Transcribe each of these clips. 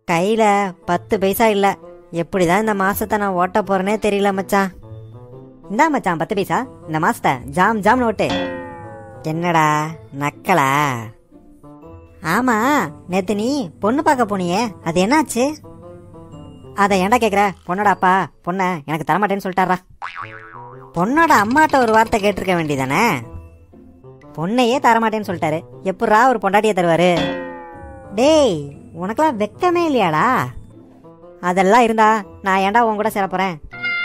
கையில பத்து பைசா இல்ல எப்படிதான் இந்த மாசத்தை நான் ஓட்ட போறேனே தெரியல மச்சான் இந்தா மச்சான் பத்து பைசா இந்த மாசத்தை ஜாம் ஜாம் ஓட்டு என்னடா நக்கலா ஆமா நேத்து நீ பொண்ணு பார்க்க போனியே அது என்னாச்சு அதை ஏன்டா கேக்குற பொண்ணோட அப்பா பொண்ணை எனக்கு தரமாட்டேன்னு சொல்லிட்டாரா பொண்ணோட அம்மாட்ட ஒரு வார்த்தை கேட்டிருக்க வேண்டியதானே பொண்ணையே தரமாட்டேன்னு சொல்லிட்டாரு எப்பட்றா ஒரு பொண்டாட்டியை தருவாரு டேய் உனக்கெல்லாம் வெக்கமே இல்லையாடா அதெல்லாம் இருந்தா நான் ஏன்டா உன் கூட சேர போறேன்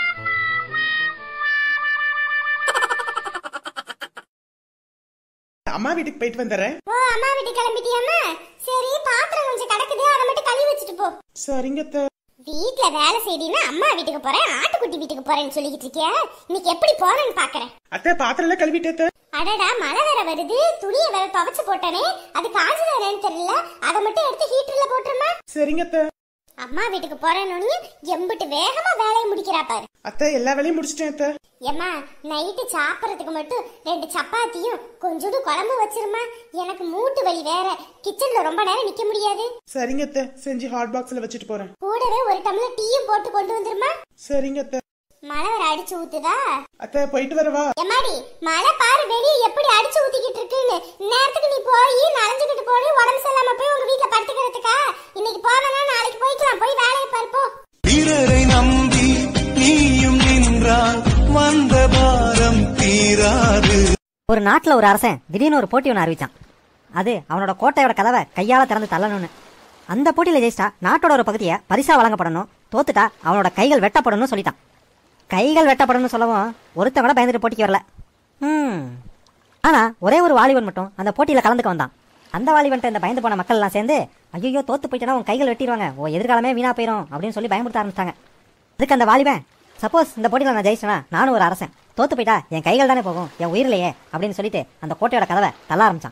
அம்மா வீட்டுக்கு போயிட்டு வந்துடுறேன் ஓ அம்மா வீட்டுக்கு கிளம்பிட்டியாம்மா சரி பாத்திரம் கொஞ்சம் கிடக்குது அதை மட்டும் கழுவி வச்சுட்டு போ சரிங்க அத்தை. வீட்ல வேலை செய்யறீன்னா அம்மா வீட்டுக்கு போறேன் ஆட்டுக்குட்டி வீட்டுக்கு போறேன்னு சொல்லிக்கிட்டு இருக்கியா இன்னைக்கு எப்படி போறேன்னு பாக்குறேன் அத்தை பாத்திரம் எல்லாம் கழுவிட்டு அத்தை. அடடா மழை வேற வருது துணியை வேற துவைச்சு போட்டானே அது காஞ்சுதானேன்னு தெரியல அதை மட்டும் எடுத்து ஹீட்டர்ல போட்டுருமா சரிங்க அத்தை. அம்மா வீட்டுக்கு போறேன்னு எம்பிட்டு வேகமா வேலையை முடிக்கிறா பாரு அத்தை எல்லா வேலையும் முடிச்சிட்டேன் அத்தை ஏம்மா நைட்டு சாப்பிட்றதுக்கு மட்டும் ரெண்டு சப்பாத்தியும் கொஞ்சோண்டு குழம்பு வச்சிருமா எனக்கு மூட்டு வலி வேற கிச்சன்ல ரொம்ப நேரம் நிக்க முடியாது சரிங்க அத்தை செஞ்சு ஹாட் பாக்ஸ்ல வச்சுட்டு போறேன் கூடவே ஒரு டம்ளர் டீயும் போட்டு கொண்டு வந்துருமா சரிங்க அத்தை மழை வேற அடிச்சு ஊத்துதா அத்தை போயிட்டு வரவா எம்மாடி மழை பாரு வெளியே எப்படி அடிச்சு ஊத்திக்கிட்டு இருக்குன்னு நேரத்துக்கு நீ போய் நனைஞ்சுக்கிட்டு போய் உடம்பு சரியில்லாம போய் உங்க வீட்ல படுத்துக்கிறதுக்கா இன்னைக்கு போவேனா நாளைக்கு போய்க்கலாம் போய் வேலையை பார்ப்போ பிறரை நம்பி நீயும் நின்றால் வந்த பாரம் தீராது ஒரு நாட்டுல ஒரு அரசன் திடீர்னு ஒரு போட்டி ஒன்று அறிவிச்சான் அது அவனோட கோட்டையோட கதவை கையால திறந்து தள்ளணும்னு அந்த போட்டியில ஜெயிச்சிட்டா நாட்டோட ஒரு பகுதியை பரிசா வழங்கப்படணும் தோத்துட்டா அவனோட கைகள் வெட்டப்படணும்னு சொல்லிட்டான் கைகள் வெட்டப்படணும்னு சொல்லவும் ஒருத்தன் கூட பயந்துட்டு போட்டிக்கு வரல ம் ஆனா ஒரே ஒரு வாலிபன் மட்டும் அந்த போட்டியில கலந்துக்க வந்தான் அந்த வாலிபன்ட்ட இந்த பயந்து போன மக்கள் எல்லாம் சேர்ந்து ஐயோ தோத்து போயிட்டனா உன் கைகள் வெட்டிடுவாங்க ஓ எதிர்காலமே வீணா போயிடும் அப்படின்னு சொல்லி பயமுறுத்த ஆரம்பிச்சிட்டாங்க அதுக்கு அந்த வாலிபன் சப்போஸ் இந்த போட்டியில் நான் ஜெயிச்சேனா நானும் ஒரு அரசன் தோத்து போயிட்டா என் கைகள் தானே போகும் என் உயிரிலேயே அப்படின்னு சொல்லிட்டு அந்த கோட்டையோட கதவை தள்ள ஆரம்பிச்சான்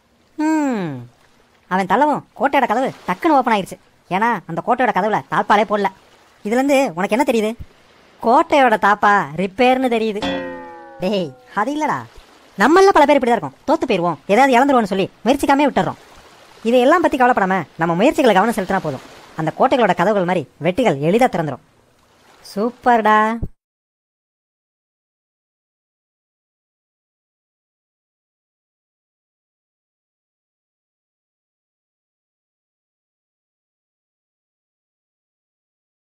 ம் அவன் தள்ளவும் கோட்டையோட கதவு டக்குன்னு ஓப்பன் ஆயிருச்சு ஏன்னா அந்த கோட்டையோட கதவுல தாழ்பாலே போடல இதுலேருந்து உனக்கு என்ன தெரியுது கோட்டையோட தாப்பா ரிப்பேர்னு தெரியுது டேய் அது இல்லடா நம்மள பல பேர் இப்படி தான் இருக்கும் தோத்து போயிடுவோம் ஏதாவது இழந்துருவோம்னு சொல்லி முயற்சிக்காமே விட்டுறோம் இதையெல்லாம் பற்றி கவலைப்படாம நம்ம முயற்சிகளை கவனம் செலுத்தினா போதும் அந்த கோட்டைகளோட கதவுகள் மாதிரி வெட்டிகள் எளிதாக திறந்துரும் சூப்பர்டா